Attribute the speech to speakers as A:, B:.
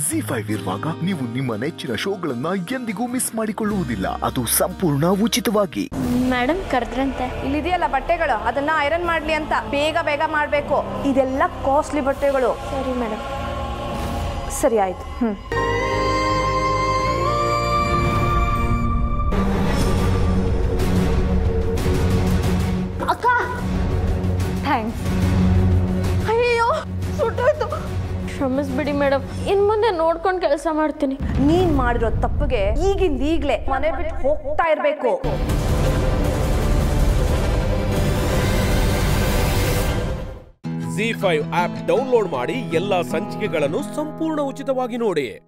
A: G five ಇರುವಾಗ ನೀವು ನಿಮ್ಮ ನೆಚ್ಚಿನ ಶೋಗಳನ್ನ ಎಂದಿಗೂ ಮಿಸ್ ಮಾಡಿಕೊಳ್ಳುವುದಿಲ್ಲ ಅದು ಸಂಪೂರ್ಣ ಉಚಿತವಾಗಿ
B: ಮೇಡಮ್ ಕರೆದ್ರಂತೆ
C: ಇಲ್ಲಿದೆಯಲ್ಲ ಬಟ್ಟೆಗಳು ಅದನ್ನ ಐರನ್ ಮಾಡ್ಲಿ ಅಂತ ಬೇಗ ಬೇಗ ಮಾಡಬೇಕು ಇದೆಲ್ಲ ಕಾಸ್ಟ್ಲಿ ಬಟ್ಟೆಗಳು
B: ಸರಿ ಮೇಡಮ್
C: ಸರಿ ಆಯ್ತು ಹ್ಮ್
B: ಅಕ್ಕ ಥ್ಯಾಂಕ್ಸ್ ಅಯ್ಯೋ ಸುಟ್ಟೋಯ್ತು ಕ್ಷಮಿಸ್ಬಿಡಿ ಮೇಡಮ್ ಇನ್ ಮುಂದೆ ನೋಡ್ಕೊಂಡು ಕೆಲಸ ಮಾಡ್ತೀನಿ
C: ನೀನ್ ಮಾಡಿರೋ ತಪ್ಪಿಗೆ ಈಗಿಂದ ಈಗ್ಲೇ ಮನೆ ಬಿಟ್ಟು ಹೋಗ್ತಾ ಇರ್ಬೇಕು
D: ಜಿ ಫೈವ್ ಆಪ್ ಡೌನ್ಲೋಡ್ ಮಾಡಿ ಎಲ್ಲಾ ಸಂಚಿಕೆಗಳನ್ನು ಸಂಪೂರ್ಣ ಉಚಿತವಾಗಿ ನೋಡಿ